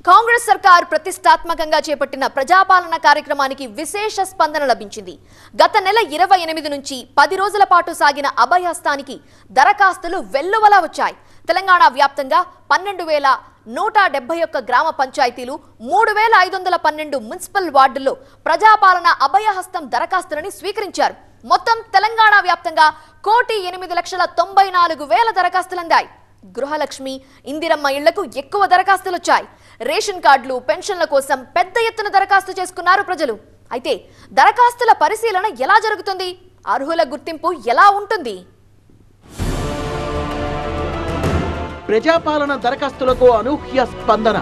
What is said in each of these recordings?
కాంగ్రెస్ సర్కార్ ప్రతిష్టాత్మకంగా చేపట్టిన ప్రజాపాలన కార్యక్రమానికి విశేష స్పందన లభించింది గత నెల ఇరవై ఎనిమిది నుంచి పది రోజుల పాటు సాగిన అభయహస్తానికి దరఖాస్తులు వెల్లువలా వచ్చాయి తెలంగాణ వ్యాప్తంగా పన్నెండు వేల నూట డెబ్బై ఒక్క గ్రామ పంచాయతీలు మూడు వేల ఐదు వందల పన్నెండు మున్సిపల్ వార్డుల్లో ప్రజాపాలన అభయహస్తం దరఖాస్తులని స్వీకరించారు మొత్తం తెలంగాణ వ్యాప్తంగా కోటి ఎనిమిది లక్షల తొంభై నాలుగు వేల దరఖాస్తులందాయి గృహలక్ష్మి ఇందిరమ్మ ఇళ్లకు ఎక్కువ దరఖాస్తులు వచ్చాయి రేషన్ కార్డులు పెన్షన్ల కోసం పెద్ద ఎత్తున దరఖాస్తు చేసుకున్నారు ప్రజలు అయితే దరఖాస్తుల పరిశీలన ఎలా జరుగుతుంది అర్హుల గుర్తింపు ఎలా ఉంటుంది ప్రజాపాలన దరఖాస్తులకు అనూహ్య స్పందన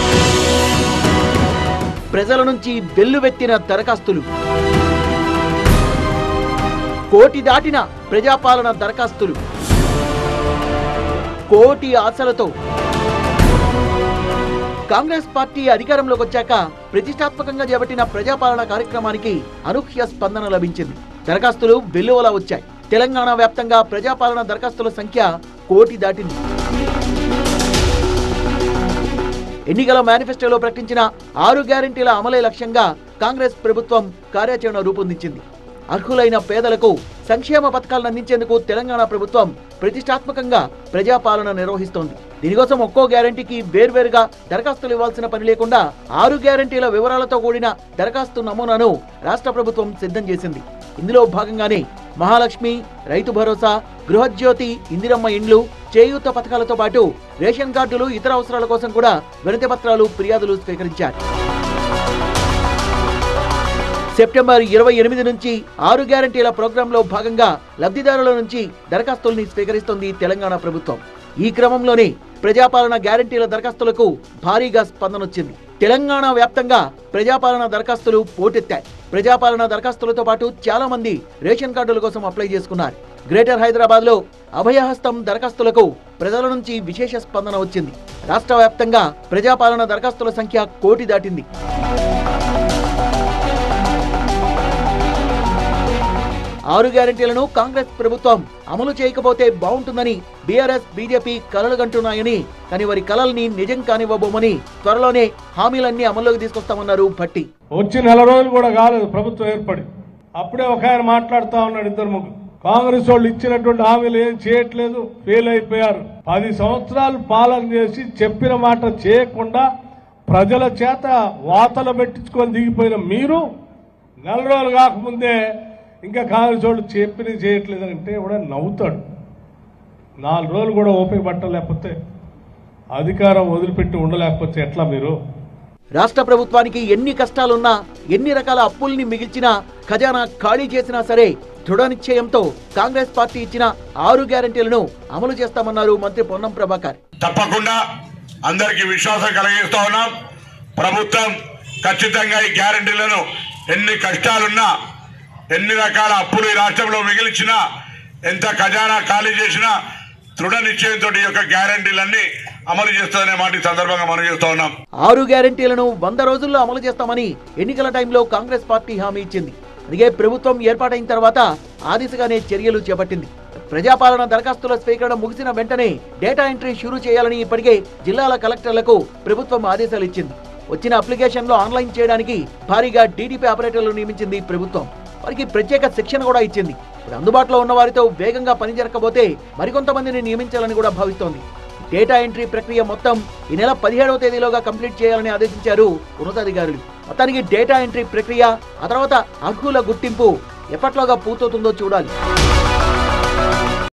ప్రజల నుంచి వెల్లువెత్తిన దరఖాస్తులు కోటి దాటిన ప్రజాపాలన దరఖాస్తులు కోటి ఆశలతో కాంగ్రెస్ పార్టీ అధికారంలోకి వచ్చాక ప్రతిష్టాత్మకంగా చేపట్టిన ప్రజాపాలన కార్యక్రమానికి అనూహ్య స్పందన లభించింది దరఖాస్తులు వెల్లువలా వచ్చాయి తెలంగాణ వ్యాప్తంగా ప్రజాపాలన దరఖాస్తుల సంఖ్య కోటి దాటింది ఎన్నికల మేనిఫెస్టోలో ప్రకటించిన ఆరు గ్యారంటీల అమలే లక్ష్యంగా కాంగ్రెస్ ప్రభుత్వం కార్యాచరణ రూపొందించింది అర్హులైన పేదలకు సంక్షేమ పథకాలను అందించేందుకు తెలంగాణ ప్రభుత్వం ప్రతిష్టాత్మకంగా ప్రజాపాలన నిర్వహిస్తోంది దీనికోసం ఒక్కో గ్యారంటీకి వేర్వేరుగా దరఖాస్తులు ఇవ్వాల్సిన పని లేకుండా ఆరు గ్యారంటీల వివరాలతో కూడిన దరఖాస్తు నమూనాను రాష్ట్ర ప్రభుత్వం సిద్ధం చేసింది ఇందులో భాగంగానే మహాలక్ష్మి రైతు భరోసా గృహజ్యోతి ఇందిరమ్మ ఇండ్లు చేయూత పథకాలతో పాటు రేషన్ కార్డులు ఇతర అవసరాల కోసం కూడా వినతి పత్రాలు ఫిర్యాదులు స్వీకరించారు సెప్టెంబర్ ఇరవై ఎనిమిది నుంచి ఆరు గ్యారంటీల ప్రోగ్రాంలో భాగంగా లబ్ధిదారుల నుంచి దరఖాస్తుల్ని స్వీకరిస్తోంది తెలంగాణ ప్రభుత్వం ఈ క్రమంలోనే ప్రజాపాలన గ్యారంటీల దరఖాస్తులకు భారీగా స్పందనొచ్చింది తెలంగాణ వ్యాప్తంగా ప్రజాపాలన దరఖాస్తులు పోటెత్తాయి ప్రజాపాలన దరఖాస్తులతో పాటు చాలా మంది రేషన్ కార్డుల కోసం అప్లై చేసుకున్నారు గ్రేటర్ హైదరాబాద్ లో అభయహస్తం దరఖాస్తులకు ప్రజల నుంచి విశేష స్పందన వచ్చింది రాష్ట్ర వ్యాప్తంగా ప్రజాపాలన దరఖాస్తుల సంఖ్య కోటి దాటింది ఆరు గ్యారంటీలను కాంగ్రెస్ ప్రభుత్వం అమలు చేయకపోతే బాగుంటుందని బీఆర్ఎస్ బీజేపీ కలలు కంటున్నాయని కానీ వారి కలల్ని నిజం కానివ్వబోమని త్వరలోనే హామీలన్నీ అమల్లోకి తీసుకొస్తామన్నారు భట్టి వచ్చి నెల రోజులు కూడా కాలేదు ప్రభుత్వం ఏర్పడి అప్పుడే ఒక ఆయన మాట్లాడుతా ఉన్నాడు ఇద్దరు ముగ్గురు కాంగ్రెస్ వాళ్ళు ఇచ్చినటువంటి హామీలు ఏం చేయట్లేదు ఫెయిల్ అయిపోయారు పది సంవత్సరాలు పాలన చేసి చెప్పిన మాట చేయకుండా ప్రజల చేత వాతలు పెట్టించుకొని దిగిపోయిన మీరు నెల రోజులు కాకముందే ఇంకా కాంగ్రెస్ వాళ్ళు చెప్పినవి చేయట్లేదు అంటే కూడా నవ్వుతాడు నాలుగు రోజులు కూడా ఓపిక పట్టలేకపోతే అధికారం వదిలిపెట్టి ఉండలేకపోతే ఎట్లా మీరు రాష్ట్ర ప్రభుత్వానికి ఎన్ని కష్టాలున్నా ఎన్ని రకాల అప్పుల్ని మిగిల్చినా ఖజానా ఖాళీ చేసినా సరే దృఢ నిశ్చయంతో కాంగ్రెస్ పార్టీ ఇచ్చిన ఆరు గ్యారంటీలను అమలు చేస్తామన్నారు మంత్రి పొన్నం ప్రభాకర్ తప్పకుండా అందరికీ విశ్వాసం కలిగిస్తూ ఉన్నాం ప్రభుత్వం ఖచ్చితంగా ఈ గ్యారంటీలను ఎన్ని కష్టాలున్నా ఎన్ని రకాల అప్పులు ఈ రాష్ట్రంలో మిగిల్చినా ఎంత ఖజానా ఖాళీ చేసినా దృఢ నిశ్చయంతో ఈ యొక్క గ్యారంటీలన్నీ అమలు చేస్తుందనే మాట ఈ సందర్భంగా మనం చేస్తూ ఉన్నాం ఆరు గ్యారంటీలను వంద రోజుల్లో అమలు చేస్తామని ఎన్నికల టైంలో కాంగ్రెస్ పార్టీ హామీ ఇచ్చింది అందుకే ప్రభుత్వం ఏర్పాటైన తర్వాత ఆ దిశగానే చర్యలు చేపట్టింది ప్రజాపాలన దరఖాస్తుల స్వీకరణ ముగిసిన వెంటనే డేటా ఎంట్రీ షురూ చేయాలని ఇప్పటికే జిల్లాల కలెక్టర్లకు ప్రభుత్వం ఆదేశాలు ఇచ్చింది వచ్చిన అప్లికేషన్లో ఆన్లైన్ చేయడానికి భారీగా డీడీపీ ఆపరేటర్లు నియమించింది ప్రభుత్వం వారికి ప్రత్యేక శిక్షణ కూడా ఇచ్చింది ఇప్పుడు అందుబాటులో ఉన్న వారితో వేగంగా పని జరగకపోతే మరికొంతమందిని నియమించాలని కూడా భావిస్తోంది డేటా ఎంట్రీ ప్రక్రియ మొత్తం ఈ నెల పదిహేడవ తేదీలోగా కంప్లీట్ చేయాలని ఆదేశించారు ఉన్నతాధికారులు మొత్తానికి డేటా ఎంట్రీ ప్రక్రియ ఆ తర్వాత అర్హుల గుర్తింపు ఎప్పట్లోగా పూర్తవుతుందో చూడాలి